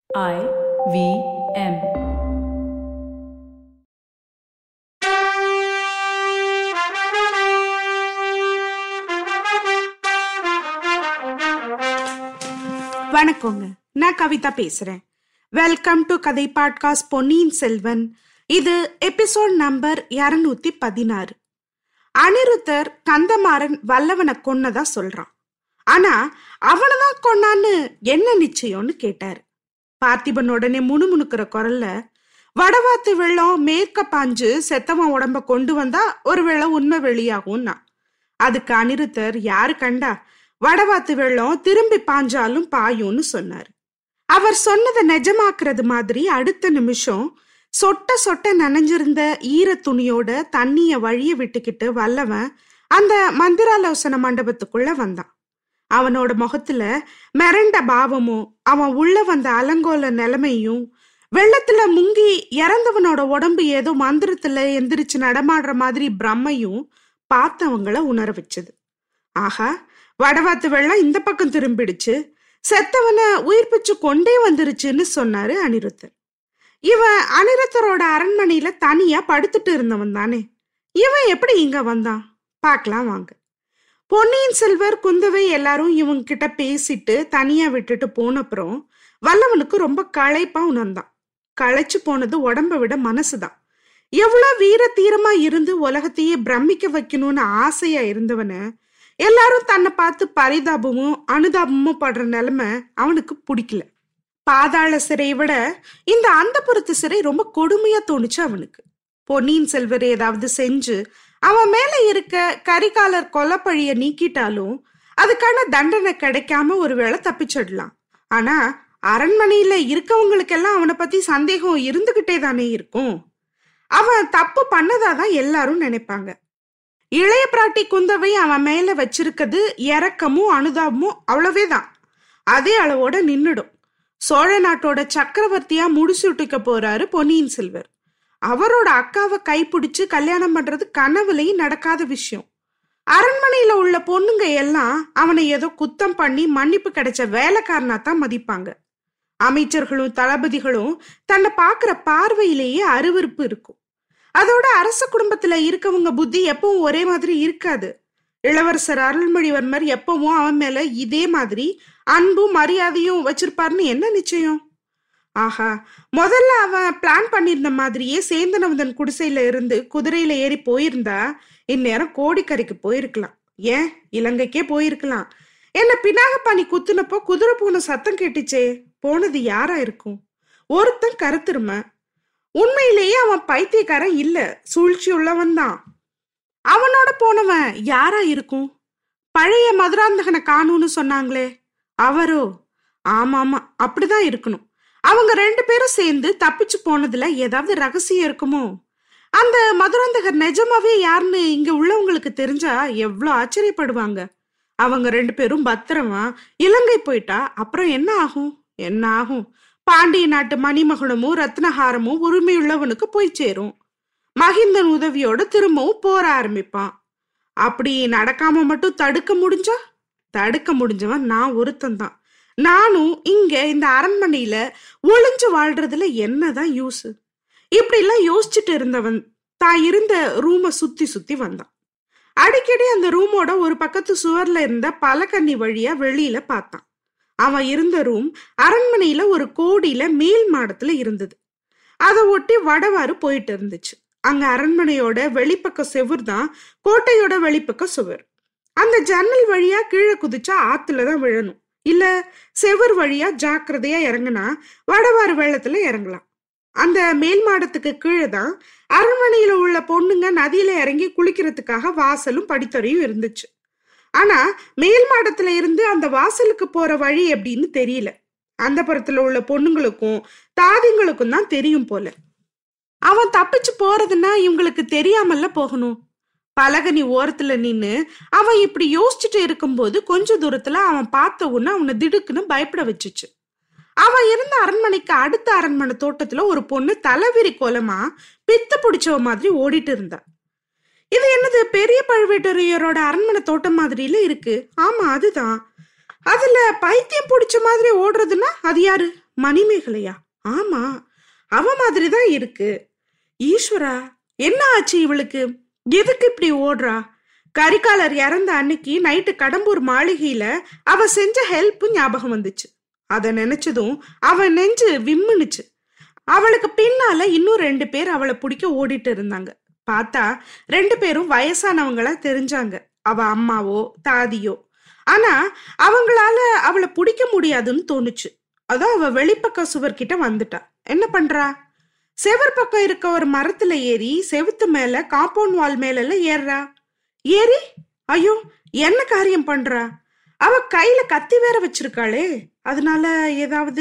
I V M. வணக்கங்க நான் கவிதா பேசுறேன் வெல்கம் டு கதை பாட்காஸ்ட் பொன்னியின் செல்வன் இது எபிசோட் நம்பர் இருநூத்தி பதினாறு அனிருத்தர் கந்தமாறன் வல்லவனை கொன்னதா சொல்றான் ஆனா அவனதான் கொன்னான்னு என்ன நிச்சயம்னு கேட்டாரு பார்த்திபன் உடனே முணுமுணுக்கிற குரல்ல வடவாத்து வெள்ளம் மேற்க பாஞ்சு செத்தவன் உடம்ப கொண்டு வந்தா ஒரு வெள்ளம் உண்மை வெளியாகும்னா அதுக்கு அனிருத்தர் யாரு கண்டா வடவாத்து வெள்ளம் திரும்பி பாஞ்சாலும் பாயும்னு சொன்னார் அவர் சொன்னதை நிஜமாக்குறது மாதிரி அடுத்த நிமிஷம் சொட்ட சொட்ட நனைஞ்சிருந்த ஈர துணியோட தண்ணிய வழிய விட்டுக்கிட்டு வல்லவன் அந்த மந்திராலோசன மண்டபத்துக்குள்ள வந்தான் அவனோட முகத்துல மிரண்ட பாவமும் அவன் உள்ள வந்த அலங்கோல நிலைமையும் வெள்ளத்துல முங்கி இறந்தவனோட உடம்பு ஏதோ மந்திரத்துல எந்திரிச்சு நடமாடுற மாதிரி பிரம்மையும் பார்த்தவங்கள உணர வச்சது ஆஹா வடவாத்து வெள்ளம் இந்த பக்கம் திரும்பிடுச்சு செத்தவனை உயிர்ப்பிச்சு கொண்டே வந்துருச்சுன்னு சொன்னாரு அனிருத்தர் இவன் அனிருத்தரோட அரண்மனையில தனியா படுத்துட்டு இருந்தவன் தானே இவன் எப்படி இங்க வந்தான் பார்க்கலாம் வாங்க பொன்னியின் செல்வர் குந்தவை எல்லாரும் இவங்க கிட்ட பேசிட்டு தனியா விட்டுட்டு போனப்புறம் வல்லவனுக்கு ரொம்ப களைப்பா உணர்ந்தான் களைச்சு போனது உடம்ப விட மனசுதான் எவ்வளவு வீர தீரமா இருந்து உலகத்தையே பிரமிக்க வைக்கணும்னு ஆசையா இருந்தவன எல்லாரும் தன்னை பார்த்து பரிதாபமும் அனுதாபமும் படுற நிலைமை அவனுக்கு பிடிக்கல பாதாள சிறை விட இந்த அந்தப்புறத்து சிறை ரொம்ப கொடுமையா தோணுச்சு அவனுக்கு பொன்னியின் செல்வர் ஏதாவது செஞ்சு அவன் மேல இருக்க கரிகாலர் கொலப்பழிய நீக்கிட்டாலும் அதுக்கான தண்டனை கிடைக்காம ஒருவேளை தப்பிச்சிடலாம் ஆனா அரண்மனையில இருக்கவங்களுக்கெல்லாம் அவனை பத்தி சந்தேகம் இருந்துகிட்டே தானே இருக்கும் அவன் தப்பு பண்ணதாதான் எல்லாரும் நினைப்பாங்க இளைய பிராட்டி குந்தவை அவன் மேல வச்சிருக்கிறது இறக்கமும் அனுதாபமும் அவ்வளவேதான் அதே அளவோட நின்னுடும் சோழ நாட்டோட சக்கரவர்த்தியா முடிசூட்டிக்க போறாரு பொன்னியின் செல்வர் அவரோட அக்காவை கைப்பிடிச்சு கல்யாணம் பண்றது கனவுலையும் நடக்காத விஷயம் அரண்மனையில உள்ள பொண்ணுங்க எல்லாம் அவனை ஏதோ குத்தம் பண்ணி மன்னிப்பு கிடைச்ச வேலைக்காரனா தான் மதிப்பாங்க அமைச்சர்களும் தளபதிகளும் தன்னை பாக்குற பார்வையிலேயே அருவருப்பு இருக்கும் அதோட அரச குடும்பத்துல இருக்கவங்க புத்தி எப்பவும் ஒரே மாதிரி இருக்காது இளவரசர் அருள்மொழிவர்மர் எப்பவும் அவன் மேல இதே மாதிரி அன்பும் மரியாதையும் வச்சிருப்பாருன்னு என்ன நிச்சயம் ஆஹா முதல்ல அவன் பிளான் பண்ணியிருந்த மாதிரியே சேந்தனவதன் குடிசையில இருந்து குதிரையில ஏறி போயிருந்தா இந்நேரம் கோடிக்கரைக்கு போயிருக்கலாம் ஏன் இலங்கைக்கே போயிருக்கலாம் என்ன பினாகப்பாணி குத்துனப்போ குதிரை போன சத்தம் கேட்டுச்சே போனது யாரா இருக்கும் ஒருத்தன் கருத்துரும உண்மையிலேயே அவன் பைத்தியக்காரன் இல்ல சூழ்ச்சி உள்ளவன் தான் அவனோட போனவன் யாரா இருக்கும் பழைய மதுராந்தகனை காணும்னு சொன்னாங்களே அவரோ ஆமா ஆமா அப்படிதான் இருக்கணும் அவங்க ரெண்டு பேரும் சேர்ந்து தப்பிச்சு போனதுல ஏதாவது ரகசியம் இருக்குமோ அந்த மதுராந்தகர் நிஜமாவே யாருன்னு இங்க உள்ளவங்களுக்கு தெரிஞ்சா எவ்வளவு ஆச்சரியப்படுவாங்க அவங்க ரெண்டு பேரும் பத்திரமா இலங்கை போயிட்டா அப்புறம் என்ன ஆகும் என்ன ஆகும் பாண்டிய நாட்டு மணிமகுடமும் ரத்னஹாரமும் உரிமையுள்ளவனுக்கு போய் சேரும் மகிந்தன் உதவியோட திரும்பவும் போற ஆரம்பிப்பான் அப்படி நடக்காம மட்டும் தடுக்க முடிஞ்சா தடுக்க முடிஞ்சவன் நான் ஒருத்தன் தான் நானும் இங்க இந்த அரண்மனையில ஒளிஞ்சு வாழ்றதுல என்னதான் யூஸ் இப்படி எல்லாம் யோசிச்சுட்டு இருந்தவன் தான் இருந்த ரூமை சுத்தி சுத்தி வந்தான் அடிக்கடி அந்த ரூமோட ஒரு பக்கத்து சுவர்ல இருந்த பலகன்னி வழியா வெளியில பார்த்தான் அவன் இருந்த ரூம் அரண்மனையில ஒரு கோடியில மேல் மாடத்துல இருந்தது அதை ஒட்டி வடவாறு போயிட்டு இருந்துச்சு அங்க அரண்மனையோட வெளிப்பக்க செவுர் தான் கோட்டையோட வெளிப்பக்க சுவர் அந்த ஜன்னல் வழியா கீழே குதிச்சா ஆத்துல தான் விழணும் இல்ல செவர் வழியா ஜாக்கிரதையா இறங்குனா வடவாறு வெள்ளத்துல இறங்கலாம் அந்த மேல் மாடத்துக்கு கீழே தான் அரண்மனையில உள்ள பொண்ணுங்க நதியில இறங்கி குளிக்கிறதுக்காக வாசலும் படித்துறையும் இருந்துச்சு ஆனா மேல் மாடத்துல இருந்து அந்த வாசலுக்கு போற வழி எப்படின்னு தெரியல அந்த புறத்துல உள்ள பொண்ணுங்களுக்கும் தாதிங்களுக்கும் தான் தெரியும் போல அவன் தப்பிச்சு போறதுன்னா இவங்களுக்கு தெரியாமல்ல போகணும் பலகனி ஓரத்துல நின்னு அவன் இப்படி யோசிச்சுட்டு இருக்கும்போது கொஞ்ச தூரத்துல அவன் பார்த்த உடனே அவனை திடுக்குன்னு பயப்பட வச்சுச்சு அவன் இருந்த அரண்மனைக்கு அடுத்த அரண்மனை தோட்டத்துல ஒரு பொண்ணு தலைவிரி கோலமா பித்து பிடிச்சவ மாதிரி ஓடிட்டு இருந்தா இது என்னது பெரிய பழுவேட்டரையரோட அரண்மனை தோட்டம் மாதிரில இருக்கு ஆமா அதுதான் அதுல பைத்தியம் பிடிச்ச மாதிரி ஓடுறதுன்னா அது யாரு மணிமேகலையா ஆமா அவ மாதிரி தான் இருக்கு ஈஸ்வரா என்ன ஆச்சு இவளுக்கு எதுக்கு இப்படி ஓடுறா கரிகாலர் இறந்த அன்னைக்கு நைட்டு கடம்பூர் மாளிகையில அவ செஞ்ச ஹெல்ப் ஞாபகம் வந்துச்சு அத நினைச்சதும் அவ நெஞ்சு விம்முனுச்சு அவளுக்கு பின்னால இன்னும் ரெண்டு பேர் அவளை பிடிக்க ஓடிட்டு இருந்தாங்க பார்த்தா ரெண்டு பேரும் வயசானவங்களா தெரிஞ்சாங்க அவ அம்மாவோ தாதியோ ஆனா அவங்களால அவளை பிடிக்க முடியாதுன்னு தோணுச்சு அதான் அவ வெளிப்பக்க சுவர்கிட்ட வந்துட்டா என்ன பண்றா செவர் பக்கம் இருக்க ஒரு மரத்துல ஏறி செவுத்து மேல காம்பவுண்ட் வால் மேல எல்லாம் ஏறுறா ஏறி ஐயோ என்ன காரியம் பண்றா அவ கையில கத்தி வேற வச்சிருக்காளே அதனால ஏதாவது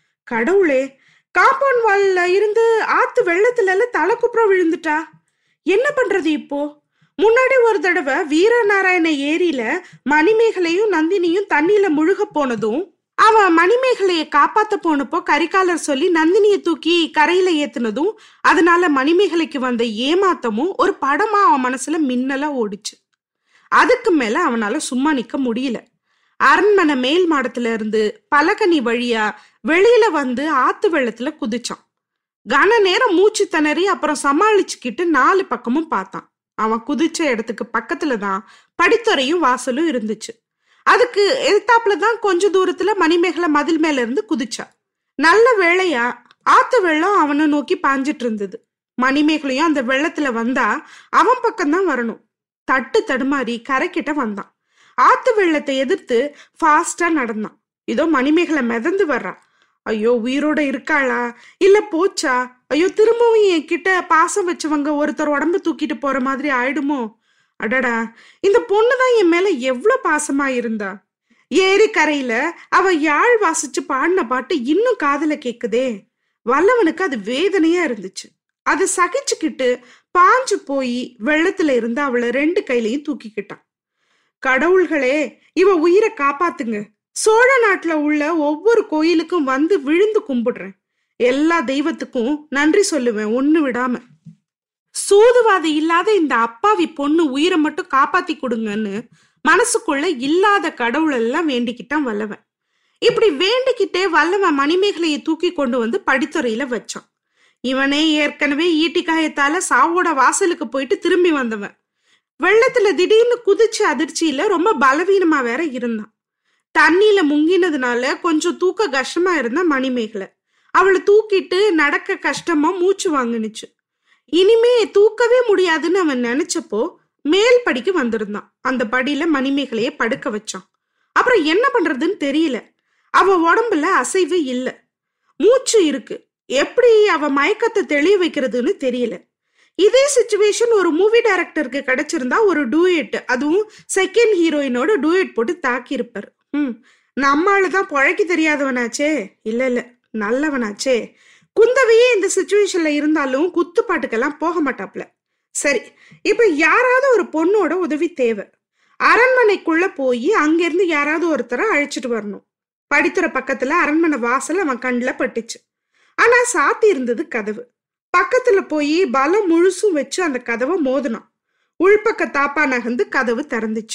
கடவுளே காம்பவுண்ட் வால்ல இருந்து ஆத்து வெள்ளத்துல எல்லாம் தலை குப்புறம் விழுந்துட்டா என்ன பண்றது இப்போ முன்னாடி ஒரு தடவை வீரநாராயண ஏரியில மணிமேகலையும் நந்தினியும் தண்ணியில முழுக போனதும் அவ மணிமேகலைய காப்பாத்த போனப்போ கரிகாலர் சொல்லி நந்தினிய தூக்கி கரையில ஏத்துனதும் அதனால மணிமேகலைக்கு வந்த ஏமாத்தமும் ஒரு படமா அவன் மனசுல மின்னலா ஓடிச்சு அதுக்கு மேல அவனால சும்மா நிக்க முடியல அரண்மனை மேல் மாடத்துல இருந்து பலகனி வழியா வெளியில வந்து ஆத்து வெள்ளத்துல குதிச்சான் கன நேரம் மூச்சு திணறி அப்புறம் சமாளிச்சுக்கிட்டு நாலு பக்கமும் பார்த்தான் அவன் குதிச்ச இடத்துக்கு பக்கத்துல தான் படித்துறையும் வாசலும் இருந்துச்சு அதுக்கு எதிர்த்தாப்புல தான் கொஞ்ச தூரத்துல மணிமேகலை மதில் மேல இருந்து குதிச்சா நல்ல வேளையா ஆத்து வெள்ளம் அவனை நோக்கி பாஞ்சிட்டு இருந்தது மணிமேகலையும் அந்த வெள்ளத்துல வந்தா அவன் பக்கம்தான் வரணும் தட்டு தடுமாறி கரைக்கிட்ட வந்தான் ஆத்து வெள்ளத்தை எதிர்த்து ஃபாஸ்டா நடந்தான் இதோ மணிமேகலை மிதந்து வர்றா ஐயோ உயிரோட இருக்காளா இல்ல போச்சா ஐயோ திரும்பவும் என்கிட்ட பாசம் வச்சவங்க ஒருத்தர் உடம்பு தூக்கிட்டு போற மாதிரி ஆயிடுமோ அடடா இந்த பொண்ணுதான் என் மேல எவ்வளவு பாசமா இருந்தா ஏரி கரையில அவ யாழ் வாசிச்சு பாடின பாட்டு இன்னும் காதுல கேக்குதே வல்லவனுக்கு அது வேதனையா இருந்துச்சு அதை சகிச்சுக்கிட்டு பாஞ்சு போய் வெள்ளத்துல இருந்து அவளை ரெண்டு கையிலையும் தூக்கிக்கிட்டான் கடவுள்களே இவ உயிரை காப்பாத்துங்க சோழ நாட்டுல உள்ள ஒவ்வொரு கோயிலுக்கும் வந்து விழுந்து கும்பிடுறேன் எல்லா தெய்வத்துக்கும் நன்றி சொல்லுவேன் ஒண்ணு விடாம சூதுவாதி இல்லாத இந்த அப்பாவி பொண்ணு உயிரை மட்டும் காப்பாத்தி கொடுங்கன்னு மனசுக்குள்ள இல்லாத கடவுள் எல்லாம் வேண்டிக்கிட்டான் வல்லவன் இப்படி வேண்டிக்கிட்டே வல்லவன் மணிமேகலையை தூக்கி கொண்டு வந்து படித்துறையில வச்சான் இவனே ஏற்கனவே ஈட்டிக்காயத்தால சாவோட வாசலுக்கு போயிட்டு திரும்பி வந்தவன் வெள்ளத்துல திடீர்னு குதிச்சு அதிர்ச்சியில ரொம்ப பலவீனமா வேற இருந்தான் தண்ணியில முங்கினதுனால கொஞ்சம் தூக்க கஷ்டமா இருந்த மணிமேகலை அவளை தூக்கிட்டு நடக்க கஷ்டமா மூச்சு வாங்குனுச்சு இனிமே தூக்கவே முடியாதுன்னு அவன் நினைச்சப்போ மேல் படிக்கு வந்திருந்தான் அந்த படியில மணிமேகலைய படுக்க வச்சான் அப்புறம் என்ன பண்றதுன்னு தெரியல அவ உடம்புல அசைவு இல்ல மூச்சு இருக்கு எப்படி அவ மயக்கத்தை தெளிய வைக்கிறதுன்னு தெரியல இதே சுச்சுவேஷன் ஒரு மூவி டைரக்டருக்கு கிடைச்சிருந்தா ஒரு டூயட் அதுவும் செகண்ட் ஹீரோயினோட டூயட் போட்டு தாக்கி இருப்பார் ம் நம்மளுதான் பொழைக்க தெரியாதவனாச்சே இல்ல இல்ல நல்லவனாச்சே குந்தவையே இந்த சுச்சுவேஷன்ல இருந்தாலும் குத்து பாட்டுக்கெல்லாம் போக மாட்டாப்ல சரி இப்ப யாராவது ஒரு பொண்ணோட உதவி தேவை அரண்மனைக்குள்ள போய் அங்கிருந்து யாராவது ஒருத்தரை அழைச்சிட்டு வரணும் படித்துற பக்கத்துல அரண்மனை வாசல் அவன் கண்ணுல பட்டுச்சு ஆனா சாத்தி இருந்தது கதவு பக்கத்துல போய் பலம் முழுசும் வச்சு அந்த கதவை மோதினான் உள்பக்க தாப்பா நகர்ந்து கதவு திறந்துச்சு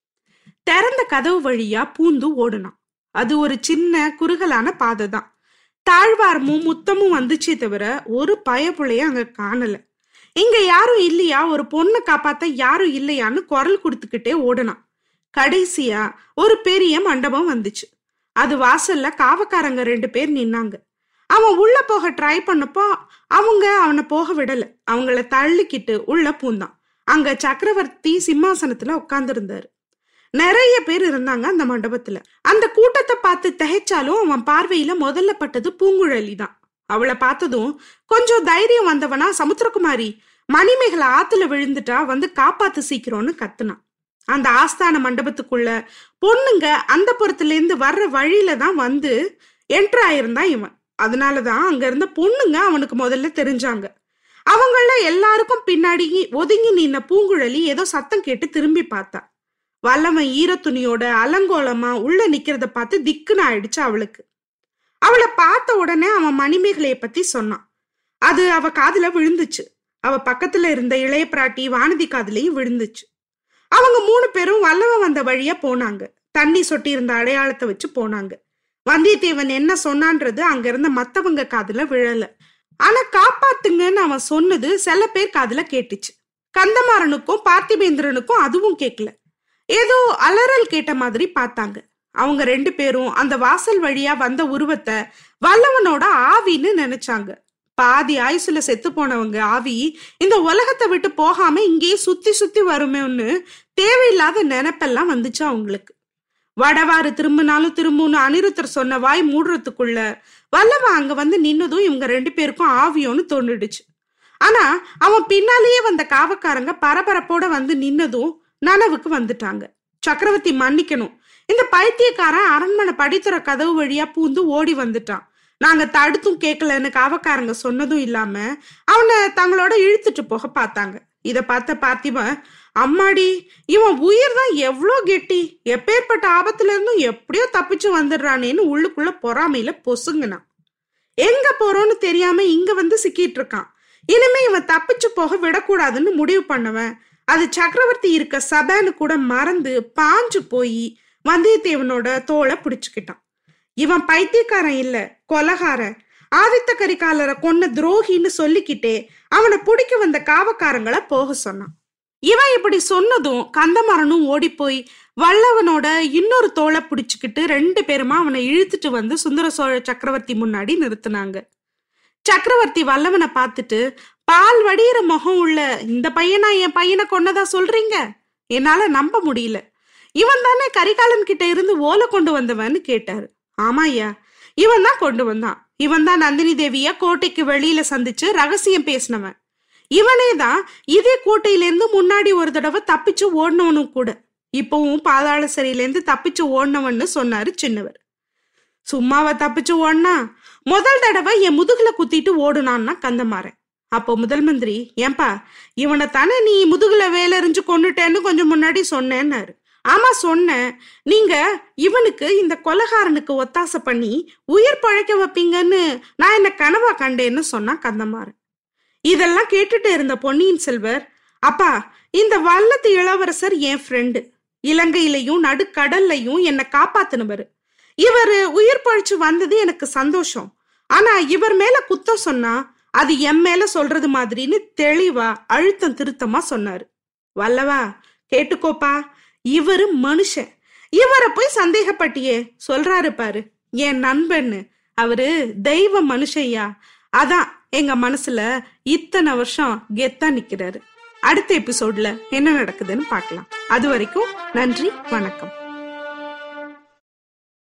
திறந்த கதவு வழியா பூந்து ஓடுனான் அது ஒரு சின்ன குறுகலான பாதை தான் தாழ்வாரமும் முத்தமும் வந்துச்சே தவிர ஒரு பயப்புள்ளைய அங்க காணல இங்க யாரும் இல்லையா ஒரு பொண்ணை காப்பாத்த யாரும் இல்லையான்னு குரல் கொடுத்துக்கிட்டே ஓடுனான் கடைசியா ஒரு பெரிய மண்டபம் வந்துச்சு அது வாசல்ல காவக்காரங்க ரெண்டு பேர் நின்னாங்க அவன் உள்ள போக ட்ரை பண்ணப்போ அவங்க அவனை போக விடல அவங்கள தள்ளிக்கிட்டு உள்ள பூந்தான் அங்க சக்கரவர்த்தி சிம்மாசனத்துல உட்கார்ந்து இருந்தாரு நிறைய பேர் இருந்தாங்க அந்த மண்டபத்துல அந்த கூட்டத்தை பார்த்து திகைச்சாலும் அவன் பார்வையில முதல்ல பட்டது பூங்குழலி தான் அவளை பார்த்ததும் கொஞ்சம் தைரியம் வந்தவனா சமுத்திரகுமாரி மணிமேகலை ஆத்துல விழுந்துட்டா வந்து காப்பாத்து சீக்கிரம்னு கத்துனான் அந்த ஆஸ்தான மண்டபத்துக்குள்ள பொண்ணுங்க அந்த புறத்துல இருந்து வர்ற வழியில தான் வந்து என்ட்ரு ஆயிருந்தான் இவன் அதனாலதான் அங்க இருந்த பொண்ணுங்க அவனுக்கு முதல்ல தெரிஞ்சாங்க அவங்கள எல்லாருக்கும் பின்னாடி ஒதுங்கி நின்ன பூங்குழலி ஏதோ சத்தம் கேட்டு திரும்பி பார்த்தா வல்லவன் ஈரத்துணியோட அலங்கோலமா உள்ள நிக்கிறத பார்த்து திக்குன்னு ஆயிடுச்சு அவளுக்கு அவளை பார்த்த உடனே அவன் மணிமேகலைய பத்தி சொன்னான் அது அவ காதுல விழுந்துச்சு அவ பக்கத்துல இருந்த இளைய பிராட்டி வானதி காதுலயும் விழுந்துச்சு அவங்க மூணு பேரும் வல்லவன் வந்த வழியா போனாங்க தண்ணி சொட்டி இருந்த அடையாளத்தை வச்சு போனாங்க வந்தியத்தேவன் என்ன சொன்னான்றது அங்க இருந்த மத்தவங்க காதுல விழல ஆனா காப்பாத்துங்கன்னு அவன் சொன்னது சில பேர் காதுல கேட்டுச்சு கந்தமாறனுக்கும் பார்த்திபேந்திரனுக்கும் அதுவும் கேட்கல ஏதோ அலறல் கேட்ட மாதிரி பார்த்தாங்க அவங்க ரெண்டு பேரும் அந்த வாசல் வழியா வந்த உருவத்தை வல்லவனோட ஆவின்னு நினைச்சாங்க பாதி ஆயுசுல செத்து போனவங்க ஆவி இந்த உலகத்தை விட்டு போகாம இங்கேயே சுத்தி சுத்தி வருமேன்னு தேவையில்லாத நினைப்பெல்லாம் வந்துச்சு அவங்களுக்கு வடவாறு திரும்பினாலும் திரும்புன்னு அனிருத்தர் சொன்ன வாய் மூடுறதுக்குள்ள வல்லவன் அங்க வந்து நின்னதும் இவங்க ரெண்டு பேருக்கும் ஆவியோன்னு தோணிடுச்சு ஆனா அவன் பின்னாலேயே வந்த காவக்காரங்க பரபரப்போட வந்து நின்னதும் நனவுக்கு வந்துட்டாங்க சக்கரவர்த்தி மன்னிக்கணும் இந்த பைத்தியக்காரன் அரண்மனை படித்துற கதவு வழியா பூந்து ஓடி வந்துட்டான் நாங்க தடுத்தும் கேட்கலன்னு காவக்காரங்க சொன்னதும் இல்லாம அவனை தங்களோட இழுத்துட்டு போக பார்த்தாங்க இத பார்த்த பார்த்திபன் அம்மாடி இவன் உயிர் தான் எவ்வளோ கெட்டி எப்பேற்பட்ட ஆபத்துல இருந்தும் எப்படியோ தப்பிச்சு வந்துடுறானேன்னு உள்ளுக்குள்ள பொறாமையில பொசுங்கினான் எங்க போறோம்னு தெரியாம இங்க வந்து சிக்கிட்டு இருக்கான் இனிமே இவன் தப்பிச்சு போக விடக்கூடாதுன்னு முடிவு பண்ணவன் அது சக்கரவர்த்தி இருக்க சபைன்னு கூட மறந்து பாஞ்சு போய் வந்தியத்தேவனோட தோலை பிடிச்சுக்கிட்டான் இவன் பைத்தியக்காரன் இல்ல கொலகாரன் ஆதித்த கரிகாலரை கொன்ன துரோகின்னு சொல்லிக்கிட்டே அவனை பிடிக்க வந்த காவக்காரங்களை போக சொன்னான் இவன் இப்படி சொன்னதும் கந்தமரனும் ஓடி போய் வல்லவனோட இன்னொரு தோலை பிடிச்சுக்கிட்டு ரெண்டு பேருமா அவனை இழுத்துட்டு வந்து சுந்தர சோழ சக்கரவர்த்தி முன்னாடி நிறுத்தினாங்க சக்கரவர்த்தி வல்லவனை பார்த்துட்டு பால் வடிகிற முகம் உள்ள இந்த பையனா என் பையனை கொன்னதா சொல்றீங்க என்னால நம்ப முடியல இவன் தானே கரிகாலன் கிட்ட இருந்து ஓலை கொண்டு வந்தவன்னு கேட்டாரு ஆமா ஐயா இவன் தான் கொண்டு வந்தான் இவன் தான் நந்தினி தேவிய கோட்டைக்கு வெளியில சந்திச்சு ரகசியம் பேசினவன் இவனே தான் இதே கோட்டையிலேருந்து முன்னாடி ஒரு தடவை தப்பிச்சு ஓடினவனும் கூட இப்பவும் பாதாள சிறையிலேருந்து தப்பிச்சு ஓடினவன்னு சொன்னாரு சின்னவர் சும்மாவா தப்பிச்சு ஓடினா முதல் தடவை என் முதுகுல குத்திட்டு ஓடுனான்னா கந்தமாறன் அப்போ முதல் மந்திரி ஏன்பா இவனை தானே நீ முதுகுல வேலறிஞ்சு கொண்டுட்டேன்னு கொஞ்சம் முன்னாடி சொன்னேன்னாரு ஆமா சொன்னேன் நீங்க இவனுக்கு இந்த கொலகாரனுக்கு ஒத்தாசை பண்ணி உயிர் பழைக்க வைப்பீங்கன்னு நான் என்ன கனவா கண்டேன்னு சொன்னா கந்தமாறன் இதெல்லாம் கேட்டுட்டு இருந்த பொன்னியின் செல்வர் அப்பா இந்த வல்லத்து இளவரசர் என் ஃப்ரெண்டு இலங்கையிலையும் நடுக்கடல்லையும் என்னை காப்பாத்தினவர் இவர் உயிர் பழிச்சு வந்தது எனக்கு சந்தோஷம் ஆனா இவர் மேல குத்தம் சொன்னா அது என் மேல சொல்றது மாதிரின்னு தெளிவா அழுத்தம் திருத்தமா சொன்னாரு வல்லவா கேட்டுக்கோப்பா இவரு மனுஷன் இவரை போய் சந்தேகப்பட்டியே சொல்றாரு பாரு என் நண்பன்னு அவரு தெய்வ மனுஷையா அதான் எங்க மனசுல இத்தனை வருஷம் கெத்தா நிக்கிறாரு அடுத்த எபிசோட்ல என்ன நடக்குதுன்னு பார்க்கலாம் அது வரைக்கும் நன்றி வணக்கம்